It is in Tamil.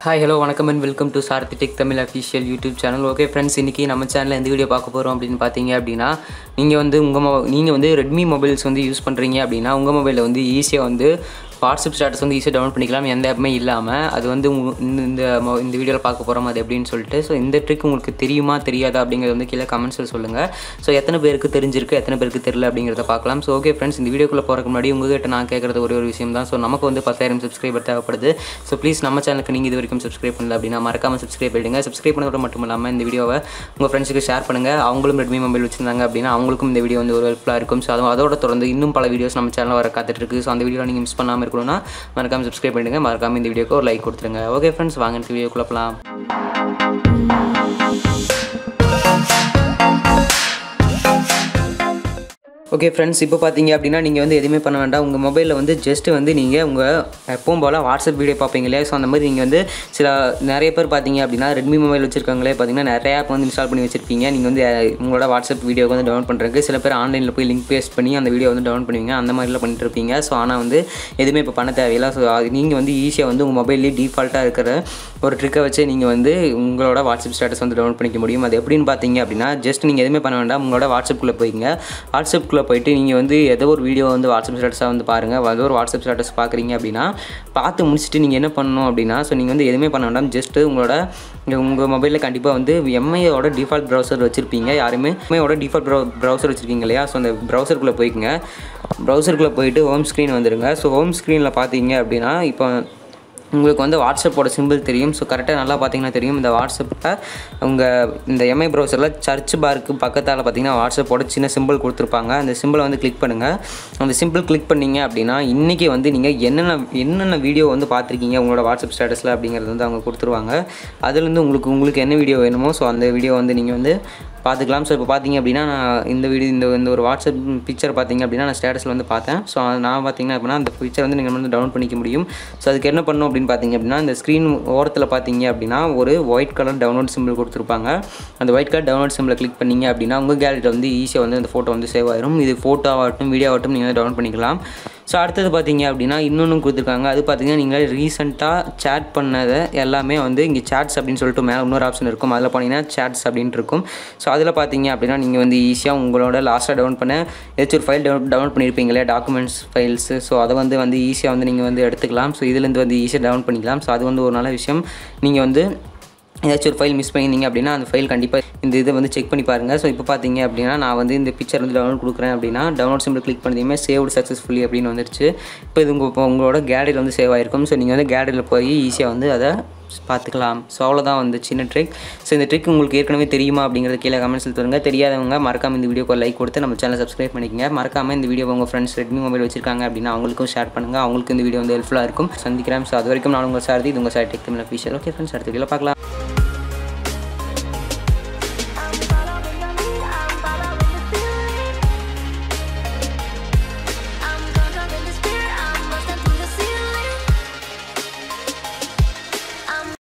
ஹாய் ஹலோ வணக்கம் and welcome to Sarathi tech Tamil official YouTube channel okay friends இன்றைக்கி நம்ம சேனலில் எந்த வீடியோ பார்க்க போகிறோம் அப்படின்னு பார்த்தீங்க அப்படின்னா நீங்கள் வந்து உங்கள் மொ நீங்கள் வந்து ரெட்மி மொபைல்ஸ் வந்து யூஸ் பண்ணுறீங்க அப்படின்னா உங்கள் மொபைலில் வந்து ஈஸியாக வந்து வாட்ஸ்அப் ஸ்டேட்டஸ் வந்து ஈஸியாக டவுன்லோட் பண்ணிக்கலாம் எந்த ஆப்புமே இல்லாமல் அது வந்து உங்க- இந்த இந்த மொ- இந்த வீடியோவில் பார்க்க போகிறோம் அது எப்படின்னு சொல்லிட்டு ஸோ இந்த ட்ரிக் உங்களுக்கு தெரியுமா தெரியாதா அப்படிங்கிறது வந்து கீழே கமெண்ட்ஸில் சொல்லுங்கள் ஸோ எத்தனை பேருக்கு தெரிஞ்சிருக்கு எத்தனை பேருக்கு தெரியல அப்படிங்கிறத பார்க்கலாம் ஸோ ஓகே ஃப்ரெண்ட்ஸ் இந்த வீடியோக்குள்ளே போகிறதுக்கு முன்னாடி உங்ககிட்ட நான் கேட்குறது ஒரே ஒரு விஷயம் தான் ஸோ நமக்கு வந்து பத்தாயிரம் சப்ஸ்கிரைபர் தேவைப்படுது ஸோ ப்ளீஸ் நம்ம சேனலுக்கு நீங்கள் இது வரைக்கும் சப்ஸ்கிரைப் பண்ணல அப்படின்னா மறக்காமல் சப்ஸ்கிரைப் பண்ணிடுங்க சப்ஸ்கிரைப் பண்ணதோட மட்டும் இல்லாமல் இந்த வீடியோவை உங்கள் ஃப்ரெண்ட்ஸுக்கு ஷேர் பண்ணுங்கள் அவங்களும் ரெட்மி மொபைல் வச்சிருந்தாங்க அப்படின்னா அவங்களுக்கும் இந்த வீடியோ வந்து ஒரு ஹெல்ப்ஃபுல்லாக இருக்கும் ஸோ அது அதோட தொடர்ந்து இன்னும் பல வீடியோஸ் நம்ம சேனலில் வர காத்துட்டு இருக்கு ஸோ அந்த வீடியோ நீங்கள் மிஸ் பண்ணாமல் இருக்கணும்னா மறக்காமல் சப்ஸ்கிரைப் பண்ணிடுங்க மறக்காமல் இந்த வீடியோக்கு ஒரு லைக் கொடுத்துருங்க ஓகே ஃப்ரெண்ட்ஸ் வாங்க இந்த வீடியோக்குள்ள போகலாம் ஓகே ஃப்ரெண்ட்ஸ் இப்போ பார்த்தீங்க அப்படின்னா நீங்கள் வந்து எதுவுமே பண்ண வேண்டாம் உங்கள் மொபைலில் வந்து ஜஸ்ட் வந்து நீங்கள் உங்கள் எப்பவும் போல் வாட்ஸ்அப் வீடியோ பார்ப்பீங்க இல்லையா ஸோ அந்த மாதிரி நீங்கள் வந்து சில நிறைய பேர் பார்த்தீங்க அப்படின்னா ரெட்மி மொபைல் வச்சிருக்காங்களே பார்த்தீங்கன்னா நிறைய ஆப் வந்து இன்ஸ்டால் பண்ணி வச்சிருப்பீங்க நீங்கள் வந்து அஹ், உங்களோட வாட்ஸ்அப் வீடியோ வந்து டவுன்லோட் பண்ணுறதுக்கு சில பேர் ஆன்லைனில் போய் லிங்க் பேஸ்ட் பண்ணி அந்த வீடியோ வந்து டவுன்லோட் பண்ணுவீங்க அந்த மாதிரிலாம் பண்ணிட்டு இருப்பீங்க ஸோ ஆனால் வந்து எதுவுமே இப்போ பண்ண தேவையில்லை ஸோ நீங்கள் வந்து ஈஸியாக வந்து உங்கள் மொபைல்லேயே டிஃபால்ட்டாக இருக்கிற ஒரு ட்ரிக்கை வச்சு நீங்கள் வந்து உங்களோட வாட்ஸ்அப் ஸ்டேட்டஸ் வந்து டவுன்லோட் பண்ணிக்க முடியும் அது எப்படின்னு பார்த்தீங்க அப்படின்னா ஜஸ்ட் நீங்கள் எதுவுமே பண்ண வேண்டாம் உங்களோட வாட்ஸ்அப்குள்ளே போய்ங்க வாட்ஸ்அப்குள்ளே போயிட்டு நீங்கள் வந்து ஏதோ ஒரு வீடியோ வந்து வாட்ஸ்அப் ஸ்டேட்டஸாக வந்து பாருங்கள் ஏதோ ஒரு வாட்ஸ்அப் ஸ்டேட்டஸ் பார்க்குறீங்க அப்படின்னா பார்த்து முடிச்சுட்டு நீங்கள் என்ன பண்ணணும் அப்படின்னா ஸோ நீங்கள் வந்து எதுவுமே பண்ண வேண்டாம் ஜஸ்ட்டு உங்களோட உங்கள் மொபைலில் கண்டிப்பாக வந்து எம்ஐயோட டிஃபால்ட் ப்ரௌசர் வச்சுருப்பீங்க யாருமே எம்ஐயோட டிஃபால்ட் ப்ரௌ ப்ரௌசர் வச்சுருக்கீங்க இல்லையா ஸோ அந்த ப்ரௌசருக்குள்ளே போய்க்குங்க ப்ரௌசருக்குள்ளே போயிட்டு ஹோம் ஸ்க்ரீன் வந்துடுங்க ஸோ ஹோம் ஸ்க்ரீனில் பார்த்தீங்க அப்படின்னா இப்போ உங்களுக்கு வந்து வாட்ஸ்அப்போட சிம்பிள் தெரியும் ஸோ கரெக்டாக நல்லா பார்த்தீங்கன்னா தெரியும் இந்த வாட்ஸ்அப்பில் உங்கள் இந்த எம்ஐ ப்ரௌசரில் சர்ச் பாருக்கு பக்கத்தால் பார்த்தீங்கன்னா வாட்ஸ்அப்போட சின்ன சிம்பிள் கொடுத்துருப்பாங்க அந்த சிம்பிளை வந்து கிளிக் பண்ணுங்கள் அந்த சிம்பிள் கிளிக் பண்ணீங்க அப்படின்னா இன்றைக்கி வந்து நீங்கள் என்னென்ன என்னென்ன வீடியோ வந்து பார்த்துருக்கீங்க உங்களோட வாட்ஸ்அப் ஸ்டேட்டஸில் அப்படிங்கிறது வந்து அவங்க கொடுத்துருவாங்க அதுலேருந்து உங்களுக்கு உங்களுக்கு என்ன வீடியோ வேணுமோ ஸோ அந்த வீடியோ வந்து நீங்கள் வந்து பார்த்துக்கலாம் ஸோ இப்போ பார்த்தீங்க அப்படின்னா நான் இந்த வீடியோ இந்த இந்த ஒரு வாட்ஸ்அப் பிக்சர் பார்த்தீங்க அப்படின்னா நான் ஸ்டேட்டஸில் வந்து பார்த்தேன் ஸோ நான் பார்த்தீங்க அப்படின்னா அந்த பிக்சர் வந்து நீங்கள் வந்து டவுன்லோட் பண்ணிக்க முடியும் ஸோ அதுக்கு என்ன பண்ணணும் அப்படின்னு பார்த்தீங்க அப்படின்னா இந்த ஸ்க்ரீன் ஓரத்தில் பார்த்தீங்க அப்படின்னா ஒரு ஒயிட் கலர் டவுன்லோட் சிம்பிள் கொடுத்துருப்பாங்க அந்த ஒயிட் கலர் டவுன்லோட் சிம்பிளை கிளிக் பண்ணீங்க அப்படின்னா உங்கள் கேலரியில் வந்து ஈஸியாக வந்து அந்த ஃபோட்டோ வந்து சேவ் ஆயிரும் இது ஃபோட்டோ ஆகட்டும் வீடியோ ஆகட்டும் நீங்கள் வந்து டவுன்லோட் பண்ணிக்கலாம் ஸோ அடுத்தது பார்த்தீங்க அப்படின்னா இன்னொன்று கொடுத்துருக்காங்க அது பார்த்தீங்கன்னா நீங்கள் ரீசெண்டாக சேட் பண்ணதை எல்லாமே வந்து இங்கே சேட்ஸ் அப்படின்னு சொல்லிட்டு மேலே இன்னொரு ஆப்ஷன் இருக்கும் அதில் போனீங்கன்னா சேட்ஸ் அப்படின்ட்டு இருக்கும் ஸோ அதில் பார்த்தீங்க அப்படின்னா நீங்கள் வந்து ஈஸியாக உங்களோட லாஸ்ட்டாக டவுன் பண்ண ஏதாச்சும் ஒரு ஃபைல் டவுன் டவுன்லோட் பண்ணியிருப்பீங்க இல்லையா டாக்குமெண்ட்ஸ் ஃபைல்ஸு ஸோ அதை வந்து வந்து ஈஸியாக வந்து நீங்கள் வந்து எடுத்துக்கலாம் ஸோ இதுலேருந்து வந்து ஈஸியாக டவுன் பண்ணிக்கலாம் ஸோ அது வந்து ஒரு நல்ல விஷயம் நீங்கள் வந்து ஏதாச்சும் ஒரு ஃபைல் மிஸ் பண்ணியிருந்தீங்க அப்படின்னா அந்த ஃபைல் கண்டிப்பாக இந்த இதை வந்து செக் பண்ணி பாருங்கள் ஸோ இப்போ பார்த்தீங்க அப்படின்னா நான் வந்து இந்த பிக்சர் வந்து டவுன்லோட் கொடுக்குறேன் அப்படின்னா டவுன்லோட் சிம்பிள் கிளிக் பண்ணதையுமே சேவ்டு சக்ஸஸ்ஃபுல்லி அப்படின்னு வந்துருச்சு இப்போ இது உங்கள் இப்போ உங்களோட கேலரியில் வந்து சேவ் ஆயிருக்கும் ஸோ நீங்கள் வந்து கேலரியில் போய் ஈஸியாக வந்து அதை பார்த்துக்கலாம் ஸோ அவ்வளோதான் வந்து சின்ன ட்ரிக் ஸோ இந்த ட்ரிக் உங்களுக்கு ஏற்கனவே தெரியுமா அப்படிங்கிறது கீழே கமெண்ட்ஸில் சொல்லுங்க தெரியாதவங்க மறக்காம இந்த வீடியோக்கு லைக் கொடுத்து நம்ம சேனலை சப்ஸ்கிரைப் பண்ணிக்கங்க மறக்காம இந்த வீடியோ உங்கள் ஃப்ரெண்ட்ஸ் ரெட்மி மொபைல் வச்சிருக்காங்க அப்படின்னா அவங்களுக்கும் ஷேர் பண்ணுங்கள் அவங்களுக்கு இந்த வீடியோ வந்து ஹெல்ப்ஃபுல்லாக இருக்கும் சந்திக்கிறேன் ஸோ அது வரைக்கும் நான் உங்கள் சாரதி இது உங்கள் சார் tech Tamil official okay friends அடுத்த வீடியோவில் பார்க்கலாம்